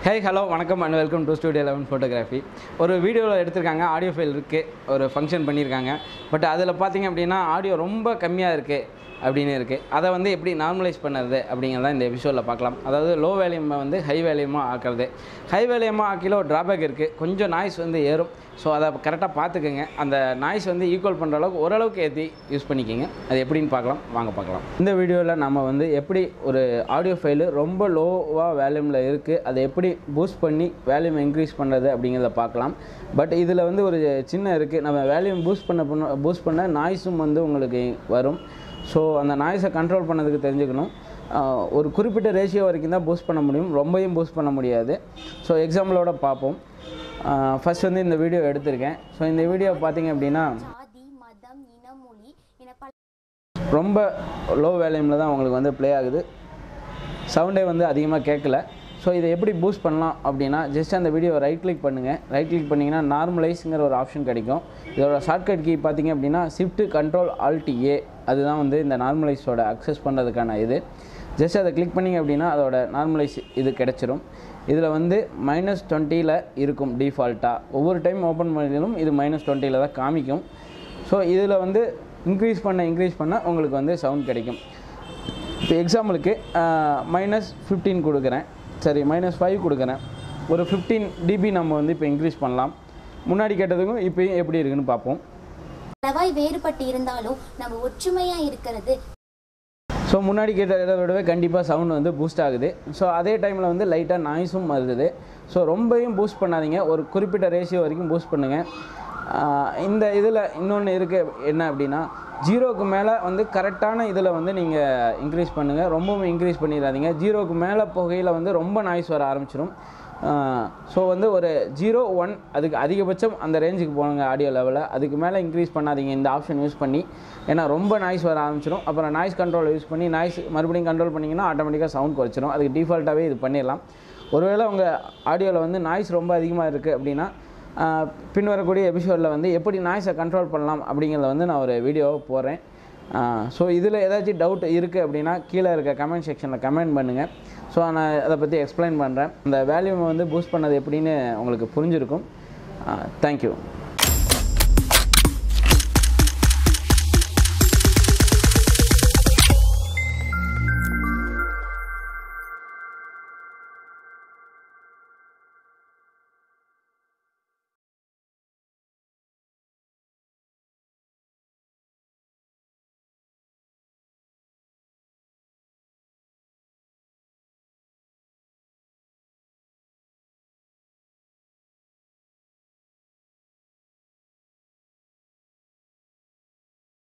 ஹே hello வணக்கம் and welcome to studio eleven photography ஒரு வீடியோவில் எடுத்திருக்காங்க ஆடியோ ஃபைல் இருக்குது ஒரு ஃபங்க்ஷன் பண்ணியிருக்காங்க பட் அதில் பார்த்தீங்க அப்படின்னா ஆடியோ ரொம்ப கம்மியாக இருக்குது அப்படின்னு இருக்குது அதை வந்து எப்படி நார்மலைஸ் பண்ணுறது அப்படிங்கிறத இந்த எபிசோடில் பார்க்கலாம் அதாவது லோ வேல்யூமை வந்து ஹை வேல்யூமாக ஆக்குறது ஹை வேல்யூமாக ஆக்கில ஒரு ட்ராபேக் இருக்குது கொஞ்சம் நாய்ஸ் வந்து ஏறும் ஸோ அதை கரெக்டாக பார்த்துக்குங்க அந்த நாய்ஸ் வந்து ஈக்குவல் பண்ணுற அளவுக்கு ஓரளவுக்கு ஏற்றி யூஸ் பண்ணிக்கிங்க அது எப்படின்னு பார்க்கலாம் வாங்க பார்க்கலாம் இந்த வீடியோவில் நம்ம வந்து எப்படி ஒரு ஆடியோ ஃபைலு ரொம்ப லோவாக வேல்யூமில் இருக்குது அதை எப்படி பூஸ்ட் பண்ணி வேல்யூம் இன்க்ரீஸ் பண்ணுறது அப்படிங்கிறத பார்க்கலாம் பட் இதில் வந்து ஒரு சின்ன இருக்குது நம்ம வேல்யூம் பூஸ்ட் பண்ண பண்ண பூஸ்ட் பண்ண நாய்ஸும் வந்து உங்களுக்கு வரும் ஸோ அந்த நாய்ஸை கண்ட்ரோல் பண்ணதுக்கு தெரிஞ்சுக்கணும் ஆஹ் ஒரு குறிப்பிட்ட ரேஷியோ வரைக்கும் தான் பூஸ்ட் பண்ண முடியும் ரொம்பவும் பூஸ்ட் பண்ண முடியாது ஸோ எக்ஸாம்பிளோட பார்ப்போம் ஃபர்ஸ்ட் வந்து இந்த வீடியோ எடுத்திருக்கேன் ஸோ இந்த வீடியோ பார்த்தீங்க அப்படின்னா ஜாதி மதம் இனம் மொழி என பல ரொம்ப லோ வேல்யூமில் தான் உங்களுக்கு வந்து ப்ளே ஆகுது சவுண்டே வந்து அதிகமாக கேட்கல ஸோ இதை எப்படி பூஸ்ட் பண்ணலாம் அப்படின்னா ஜஸ்ட் அந்த வீடியோ ரைட் கிளிக் பண்ணுங்கள் ரைட் கிளிக் பண்ணிங்கன்னா நார்மலைஸுங்கிற ஒரு ஆப்ஷன் கிடைக்கும் இதோட ஷார்ட்கட் கீ பார்த்தீங்க அப்படின்னா ஷிஃப்ட் கண்ட்ரோல் ஆல்ட் ஏ அதுதான் வந்து இந்த நார்மலைஸோட அக்சஸ் பண்ணுறதுக்கான இது ஜஸ்ட் அதை கிளிக் பண்ணிங்க அப்படின்னா அதோட நார்மலைஸ் இது கிடச்சிரும் இதில் வந்து மைனஸ் டுவெண்ட்டியில் இருக்கும் டிஃபால்ட்டாக ஒவ்வொரு டைம் ஓப்பன் பண்ணிலும் இது மைனஸ் டுவெண்ட்டியில் தான் காமிக்கும் ஸோ இதில் வந்து இன்க்ரீஸ் பண்ண இன்க்ரீஸ் பண்ண உங்களுக்கு வந்து சவுண்ட் கிடைக்கும் இப்போ எக்ஸாம்பிளுக்கு மைனஸ் ஃபிஃப்டீன் கொடுக்குறேன் சரி மைனஸ் ஃபைவ் கொடுக்குறேன் ஒரு ஃபிஃப்டீன் டிபி நம்ம வந்து இப்போ இன்க்ரீஸ் பண்ணலாம் முன்னாடி கேட்டதுக்கும் இப்போயும் எப்படி இருக்குன்னு பார்ப்போம் அளவாய் வேறுபட்டு இருந்தாலும் நம்ம ஒற்றுமையா இருக்கிறது ஸோ முன்னாடி கேட்டதை விடவே கண்டிப்பாக சவுண்ட் வந்து பூஸ்ட் ஆகுது ஸோ அதே டைமில் வந்து லைட்டாக நாய்ஸும் வருது ஸோ ரொம்பவும் பூஸ்ட் பண்ணாதீங்க ஒரு குறிப்பிட்ட ரேஷியோ வரைக்கும் பூஸ்ட் பண்ணுங்கள் ஆஹ் இந்த இதில் இன்னொன்று இருக்குது என்ன அப்படின்னா ஜீரோக்கு மேலே வந்து கரெக்டான இதில் வந்து நீங்கள் இன்க்ரீஸ் பண்ணுங்கள் ரொம்பவும் இன்க்ரீஸ் பண்ணிடாதீங்க ஜீரோக்கு மேலே போகையில் வந்து ரொம்ப நாய்ஸ் வர ஆரம்பிச்சிடும் ஸோ வந்து ஒரு ஜீரோ ஒன் அதுக்கு அதிகபட்சம் அந்த ரேஞ்சுக்கு போனுங்க ஆடியோ லெவலில் அதுக்கு மேலே இன்க்ரீஸ் பண்ணாதீங்க இந்த ஆப்ஷன் யூஸ் பண்ணி ஏன்னா ரொம்ப நாய்ஸ் வர ஆரம்பிச்சிடும் அப்புறம் நாய்ஸ் கண்ட்ரோல் யூஸ் பண்ணி நாய்ஸ் மறுபடியும் கண்ட்ரோல் பண்ணிங்கன்னா ஆட்டோமேட்டிக்காக சவுண்ட் குறைச்சிரும் அதுக்கு டிஃபால்ட்டாகவே இது பண்ணிடலாம் ஒருவேளை உங்கள் ஆடியோவில் வந்து நாய்ஸ் ரொம்ப அதிகமாக இருக்குது அப்படின்னா ஆஹ், பின்வரக்கூடிய எபிசோடில் வந்து எப்படி நாய்ஸை கண்ட்ரோல் பண்ணலாம் அப்படிங்கிறத வந்து நான் ஒரு வீடியோவை போடுறேன் ஸோ இதில் ஏதாச்சும் டவுட் இருக்குது அப்படின்னா கீழே இருக்க கமெண்ட் செக்ஷனில் கமெண்ட் பண்ணுங்கள் ஸோ நான் அதை பற்றி எக்ஸ்பிளைன் பண்ணுறேன் இந்த வேல்யூமை வந்து பூஸ்ட் பண்ணது எப்படின்னு உங்களுக்கு புரிஞ்சிருக்கும் தேங்க்யூ